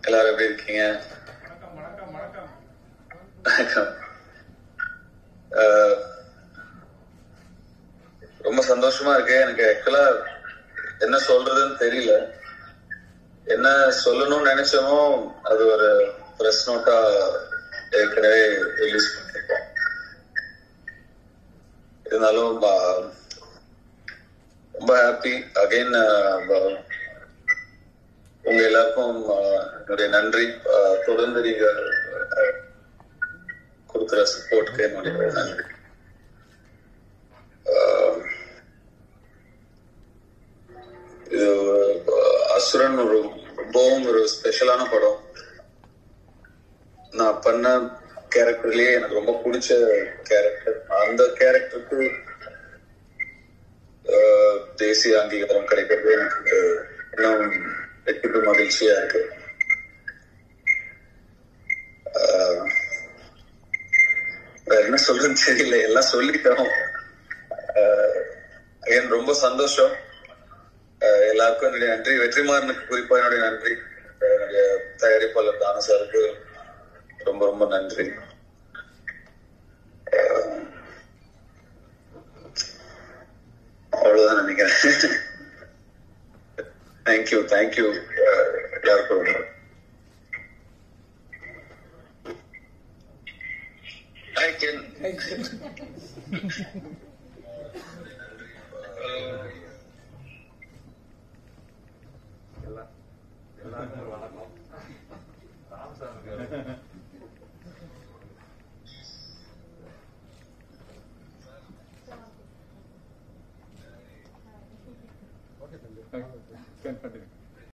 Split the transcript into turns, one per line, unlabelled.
எல்லாரும் எப்படி இருக்கீங்க வணக்கம் அஹ், ரொம்ப சந்தோஷமா இருக்கு எனக்கு ஆக்சுவலா என்ன சொல்றதுன்னு தெரியல என்ன சொல்லணும்னு நினைச்சோமோ அது ஒரு பிரஸ் நோட்டா ஏற்கனவே ரிலீஸ் பண்ணிருக்கோம் இருந்தாலும் அஹ், ரொம்ப ஹாப்பி அகைன் உங்க எல்லாருக்கும் அஹ், என்னுடைய நன்றி அஹ், தொடர்ந்து நீங்க அஹ், கொடுக்குற சப்போர்ட்க்கு என்னுடைய நன்றி அஹ், இது ஒரு, அஹ், அசுரன் ஒரு ரொம்பவும் ஒரு ஸ்பெஷலான படம் நான் பண்ண கேரக்டர்லயே எனக்கு ரொம்ப பிடிச்ச கேரக்டர் அந்த கேரக்டருக்கு ஆஹ் தேசிய அங்கீகாரம் கிடைக்கிறது எனக்கு இன்னும் வெற்றிக்கு மகிழ்ச்சியா இருக்கு ஆஹ் வேற என்ன சொல்றதுன்னு தெரியல எல்லாம் சொல்லிட்டோம் அகைன் ரொம்ப சந்தோஷம் ஆஹ் எல்லாருக்கும் என்னுடைய நன்றி வெற்றிமாறனுக்கு குறிப்பா என்னுடைய நன்றி ஆஹ் என்னுடைய தயாரிப்பாளர் தான சாருக்கு ரொம்ப ரொம்ப நன்றி ஆஹ் அவ்வளவுதான் நினைக்கிறேன் தேங்க்யூ தேங்க்யூ எல்லாருக்கும் ரொம்ப. I can
எல்லா- எல்லாருக்கும் வணக்கம்